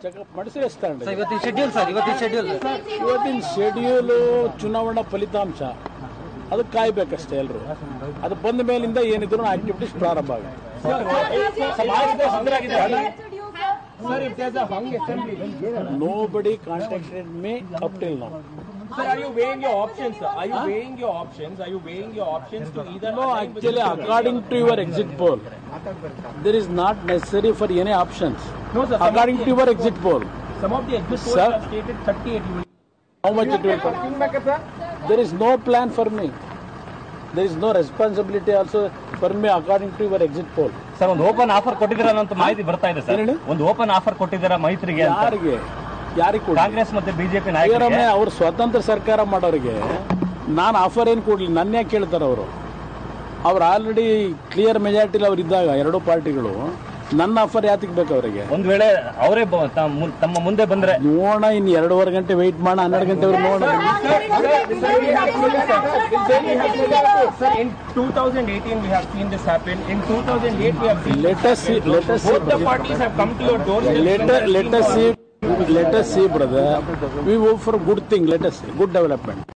Checkup ಮಾಡಿಸಿ ಎಷ್ಟು ತಗೊಂಡ್ರಿ ಸರ್ ಇವತ್ತಿನ ಶೆಡ್ಯೂಲ್ ಸರ್ ಇವತ್ತಿನ ಶೆಡ್ಯೂಲ್ ಇವತ್ತಿನ ಶೆಡ್ಯೂಲು ಚುನಾವಣಾ ಫಲಿತಾಂಶ ಅದು ಕಾಯ್ಬೇಕಷ್ಟೇ ಎಲ್ಲರೂ ಅದು ಬಂದ ಮೇಲಿಂದ ಏನಿದ್ರು ಆಕ್ಟಿವಿಟೀಸ್ ಪ್ರಾರಂಭ ಆಗುತ್ತೆ Sir, if there's a hung assembly, nobody contacted me up till now sir, are you weighing your options? Sir? Are you weighing your options? Are you weighing your options to either? No, align with actually, the- according to your exit poll, there is not necessary for any options. No, sir. Some According of to the, your exit poll, some of the exit polls Sir. have stated 38. You will how much it will come? There is no plan for me. There is no responsibility also for me according to your exit poll. Sir ಒಂದು open offer ಕೊಟ್ಟಿದ್ದೀರಾ ಅಂತ ಮಾಹಿತಿ ಬರ್ತಾ ಇದೆ sir ಏನ್ ಹೇಳಿ? ಒಂದು open offer ಕೊಟ್ಟಿದ್ದೀರಾ ಮೈತ್ರಿಗೆ ಅಂತ ಯಾರಿಗೆ ಯಾರಿಗೆ ಕೊಡ್ಲಿ ಕಾಂಗ್ರೆಸ್ ಮತ್ತೆ ಬಿಜೆಪಿ ನಾಯಕರಿಗೆ ಸಿದ್ದರಾಮಯ್ಯ ಅವ್ರು ಸ್ವತಂತ್ರ ಸರ್ಕಾರ ಮಾಡೋರಿಗೆ ನಾನು ಆಫರ್ ಏನು ಕೊಡ್ಲಿ ನನ್ನ ಯಾಕೆ ಕೇಳ್ತಾರೆ ಅವರು ಅವ್ರು ಆಲ್ರೆಡಿ ಕ್ಲಿಯರ್ ಮೆಜಾರಿಟಿಲಿ ಅವ್ರು ಇದ್ದಾಗ ಎರಡೂ ಪಾರ್ಟಿಗಳು ನನ್ನ ಆಫರ್ ಯಾತಕ್ಕೆ ಬೇಕು ಅವರಿಗೆ ಒಂದ್ ವೇಳೆ ಅವರೇ ಬ- ತಮ್ಮ ಮುನ್- ತಮ್ಮ ಮುಂದೆ ಬಂದ್ರೆ ನೋಡೋಣ ಇನ್ನು ಎರಡೂವರೆ ಗಂಟೆ ವೆಯ್ಟ್ ಮಾಡೋಣ ಹನ್ನೆರಡು ಗಂಟೆವರೆಗೆ ನೋಡೋಣ Sir, in 2018 we have seen this happen. In 2008 we have seen Let us see, let us see, both the brother. parties have come to your doors. Let us, let us see, let us see, brother. We hope for good thing. Let us see, good development.